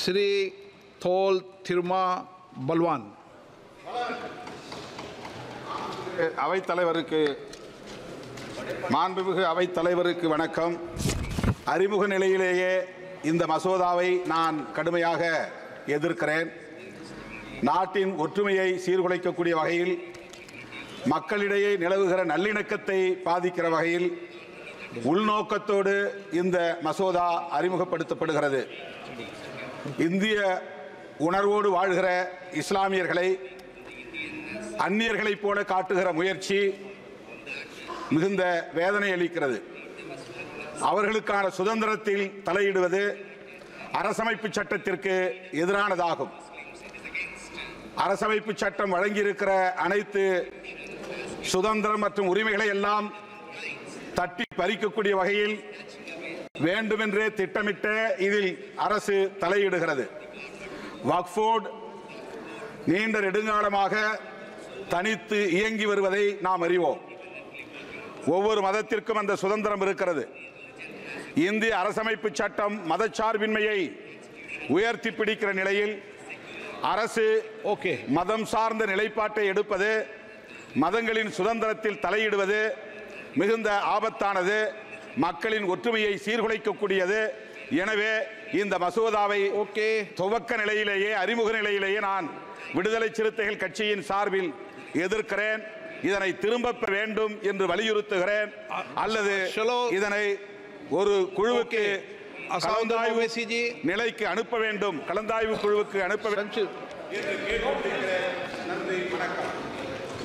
श्री थोल थिरमा बलवान அவைத்தலைவருக்கு மாண்புமிகு அவைத்தலைவருக்கு வணக்கம் அறிமுக நிலையிலேயே இந்த மசோதாவை நான் கடுமையாக எதிர்க்கிறேன் நாட்டின் ஒற்றுமையை சீர்குலைக்கக்கூடிய வகையில் மக்களிடையே நிலவுகிற நல்லிணக்கத்தை பாதிக்கிற வகையில் உள்நோக்கத்தோடு இந்த மசோதா அறிமுகப்படுத்தப்படுகிறது இந்திய உணர்வோடு வாழ்கிற இஸ்லாமியர்களை அந்நியர்களைப் போல காட்டுகிற முயற்சி மிகுந்த வேதனை அளிக்கிறது அவர்களுக்கான சுதந்திரத்தில் தலையிடுவது அரசமைப்பு சட்டத்திற்கு எதிரானதாகும் அரசமைப்பு சட்டம் வழங்கியிருக்கிற அனைத்து சுதந்திரம் மற்றும் உரிமைகளை எல்லாம் தட்டி பறிக்கக்கூடிய வகையில் வேண்டுமென்றே திட்டமிட்ட இதில் அரசு தலையிடுகிறது வக்ஃபோர்ட் நீண்ட நெடுங்காலமாக தனித்து இயங்கி வருவதை நாம் அறிவோம் ஒவ்வொரு மதத்திற்கும் அந்த சுதந்திரம் இருக்கிறது இந்திய அரசமைப்பு சட்டம் மதச்சார்பின்மையை உயர்த்தி பிடிக்கிற நிலையில் அரசு ஓகே மதம் சார்ந்த நிலைப்பாட்டை எடுப்பது மதங்களின் சுதந்திரத்தில் தலையிடுவது மிகுந்த ஆபத்தானது மக்களின் ஒற்றுமையை சீர்குலைக்கக்கூடியது எனவே இந்த மசோதாவை ஓகே துவக்க நிலையிலேயே அறிமுக நிலையிலேயே நான் விடுதலை சிறுத்தைகள் கட்சியின் சார்பில் எதிர்க்கிறேன் இதனை திரும்ப பெற வேண்டும் என்று வலியுறுத்துகிறேன் அல்லது சலோ. இதனை ஒரு குழுவுக்கு Okay. கலந்தாய்வு அசாவுதீன் ஓவைசி ஜி. நிலைக்கு அனுப்ப வேண்டும் கலந்தாய்வு குழுவுக்கு அனுப்ப வேண்டும் संक्षिप्त நன்றி வணக்கம்